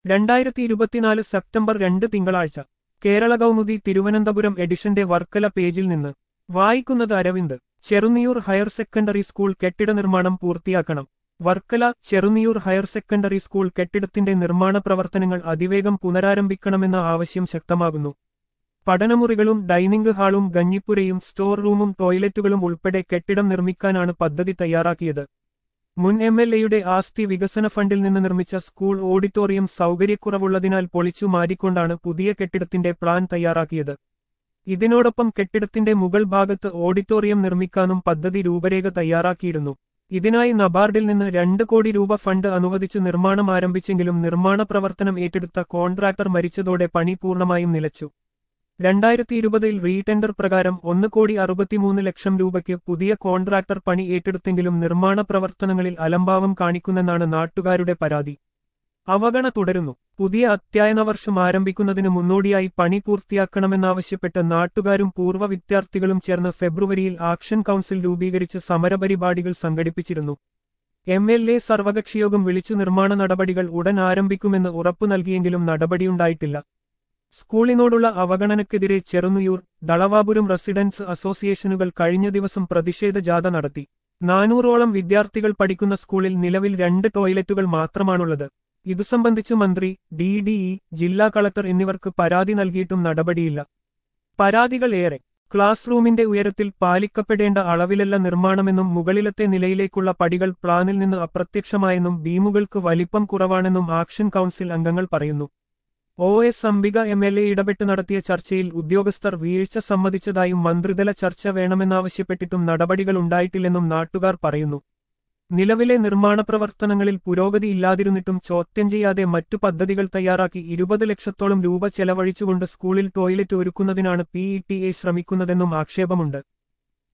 രണ്ടായിരത്തി ഇരുപത്തിനാല് സെപ്റ്റംബർ രണ്ട് തിങ്കളാഴ്ച കേരള കൗമുദി തിരുവനന്തപുരം എഡിഷന്റെ വർക്കല പേജിൽ നിന്ന് വായിക്കുന്നത് Aravind Cheruniyoor higher secondary school കെട്ടിട നിർമ്മാണം പൂർത്തിയാക്കണം Varkala Cheruniyoor higher secondary school കെട്ടിടത്തിന്റെ നിർമ്മാണ പ്രവർത്തനങ്ങൾ അതിവേഗം പുനരാരംഭിക്കണമെന്ന ആവശ്യം ശക്തമാകുന്നു പഠനമുറികളും ഡൈനിംഗ് ഹാളും ഗഞ്ഞിപ്പുരയും സ്റ്റോർ റൂമും ടോയ്ലറ്റുകളും ഉൾപ്പെടെ കെട്ടിടം നിർമ്മിക്കാനാണ് പദ്ധതി തയ്യാറാക്കിയത് മുൻ എം എൽ എയുടെ ആസ്തി വികസന ഫണ്ടിൽ നിന്ന് നിർമ്മിച്ച സ്കൂൾ ഓഡിറ്റോറിയം സൗകര്യക്കുറവുള്ളതിനാൽ പൊളിച്ചു മാറ്റിക്കൊണ്ടാണ് പുതിയ കെട്ടിടത്തിന്റെ പ്ലാൻ തയ്യാറാക്കിയത് ഇതിനോടൊപ്പം കെട്ടിടത്തിന്റെ മുകൾ ഭാഗത്ത് ഓഡിറ്റോറിയം നിർമ്മിക്കാനും പദ്ധതി രൂപരേഖ തയ്യാറാക്കിയിരുന്നു ഇതിനായി നബാർഡിൽ നിന്ന് രണ്ട് കോടി രൂപ ഫണ്ട് അനുവദിച്ച് നിർമ്മാണം ആരംഭിച്ചെങ്കിലും നിർമ്മാണ പ്രവർത്തനം ഏറ്റെടുത്ത കോൺട്രാക്ടർ മരിച്ചതോടെ പണി പൂർണ്ണമായും നിലച്ചു രണ്ടായിരത്തി ഇരുപതിൽ റീടെൻഡർ പ്രകാരം ഒന്ന് കോടി അറുപത്തിമൂന്ന് ലക്ഷം രൂപയ്ക്ക് പുതിയ കോൺട്രാക്ടർ പണി ഏറ്റെടുത്തെങ്കിലും നിർമ്മാണ പ്രവർത്തനങ്ങളിൽ അലംഭാവം കാണിക്കുന്നെന്നാണ് നാട്ടുകാരുടെ പരാതി അവഗണ തുടരുന്നു പുതിയ അധ്യയന വർഷം ആരംഭിക്കുന്നതിന് മുന്നോടിയായി പണി പൂർത്തിയാക്കണമെന്നാവശ്യപ്പെട്ട് നാട്ടുകാരും പൂർവ്വ വിദ്യാർത്ഥികളും ചേർന്ന് ഫെബ്രുവരിയിൽ ആക്ഷൻ കൗൺസിൽ രൂപീകരിച്ച് സമരപരിപാടികൾ സംഘടിപ്പിച്ചിരുന്നു എം എൽ എ സർവകക്ഷിയോഗം വിളിച്ചു നിർമ്മാണ നടപടികൾ ഉടൻ ആരംഭിക്കുമെന്ന് ഉറപ്പു നൽകിയെങ്കിലും നടപടിയുണ്ടായിട്ടില്ല സ്കൂളിനോടുള്ള അവഗണനയ്ക്കെതിരെ ചെറുനുയൂർ ദളവാപുരം റെസിഡൻസ് അസോസിയേഷനുകൾ കഴിഞ്ഞ ദിവസം പ്രതിഷേധ ജാഥ നടത്തി നാനൂറോളം വിദ്യാർത്ഥികൾ പഠിക്കുന്ന സ്കൂളിൽ നിലവിൽ രണ്ട് ടോയ്ലറ്റുകൾ മാത്രമാണുള്ളത് ഇതു സംബന്ധിച്ച് മന്ത്രി ഡി ഡി ഇ ജില്ലാ കളക്ടർ എന്നിവർക്ക് പരാതി നൽകിയിട്ടും നടപടിയില്ല പരാതികൾ ഏറെ ക്ലാസ് റൂമിന്റെ ഉയരത്തിൽ പാലിക്കപ്പെടേണ്ട അളവിലല്ല നിർമ്മാണമെന്നും മുകളിലത്തെ നിലയിലേക്കുള്ള പടികൾ പ്ലാനിൽ നിന്ന് അപ്രത്യക്ഷമായെന്നും ബീമുകൾക്ക് വലിപ്പം കുറവാണെന്നും ആക്ഷൻ കൗൺസിൽ അംഗങ്ങൾ പറയുന്നു O S Ambika M L A ഇടപെട്ട് നടത്തിയ ചർച്ചയിൽ ഉദ്യോഗസ്ഥർ വീഴ്ച സമ്മതിച്ചതായും മന്ത്രിതല ചർച്ച വേണമെന്നാവശ്യപ്പെട്ടിട്ടും നടപടികൾ ഉണ്ടായിട്ടില്ലെന്നും നാട്ടുകാർ പറയുന്നു നിലവിലെ നിർമ്മാണ പ്രവർത്തനങ്ങളിൽ പുരോഗതിയില്ലാതിരുന്നിട്ടും ചോദ്യം ചെയ്യാതെ മറ്റു പദ്ധതികൾ തയ്യാറാക്കി ഇരുപത് ലക്ഷത്തോളം രൂപ ചെലവഴിച്ചുകൊണ്ട് സ്കൂളിൽ ടോയ്ലറ്റ് ഒരുക്കുന്നതിനാണ് പി ഇ ടി എ ശ്രമിക്കുന്നതെന്നും ആക്ഷേപമുണ്ട്